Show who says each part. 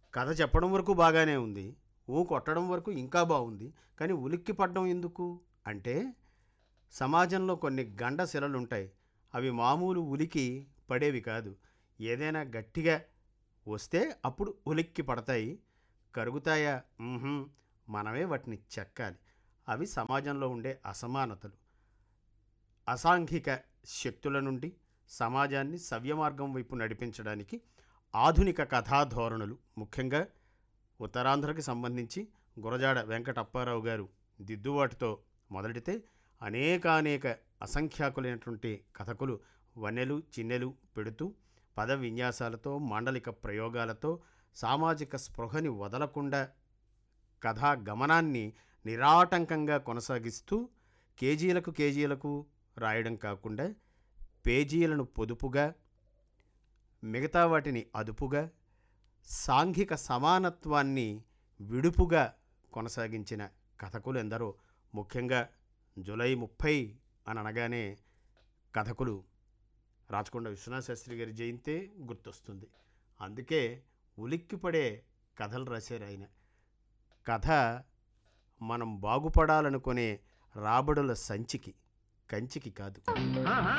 Speaker 1: కథ చెప్పడం వరకు బాగానే ఉంది ఊ కొట్టడం వరకు ఇంకా బాగుంది కానీ ఉలిక్కి పడడం ఎందుకు అంటే సమాజంలో కొన్ని గండ శిలలు ఉంటాయి అవి మామూలు ఉలికి పడేవి కాదు ఏదైనా గట్టిగా వస్తే అప్పుడు ఉలిక్కి పడతాయి కరుగుతాయా మ్మ్హ్మ్. మనమే వాటిని చెక్కాలి అవి సమాజంలో ఉండే అసమానతలు అసాంఘిక శక్తుల నుండి సమాజాన్ని సవ్యమార్గం వైపు నడిపించడానికి ఆధునిక కథాధోరణులు ముఖ్యంగా ఉత్తరాంధ్రకి సంబంధించి గురజాడ వెంకటప్పారావు గారు దిద్దుబాటుతో మొదలెడితే అనేకానేక అసంఖ్యాకులైనటువంటి కథకులు వన్నెలు చిన్నెలు పెడుతూ పద విన్యాసాలతో మాండలిక ప్రయోగాలతో సామాజిక స్పృహని వదలకుండా కథా గమనాన్ని నిరాటంకంగా కొనసాగిస్తూ కేజీలకు కేజీలకు రాయడం కాకుండా పేజీలను పొదుపుగా మిగతా వాటిని అదుపుగా సాంఘిక సమానత్వాన్ని విడుపుగా కొనసాగించిన కథకులు ఎందరో ముఖ్యంగా జూలై ముప్పై అని అనగానే కథకులు రాచకొండ విశ్వనాథ శాస్త్రి గారి జయంతే గుర్తొస్తుంది అందుకే ఉలిక్కిపడే కథలు రాశారు ఆయన కథ మనం బాగుపడాలనుకునే రాబడుల సంచికి కంచికి కాదు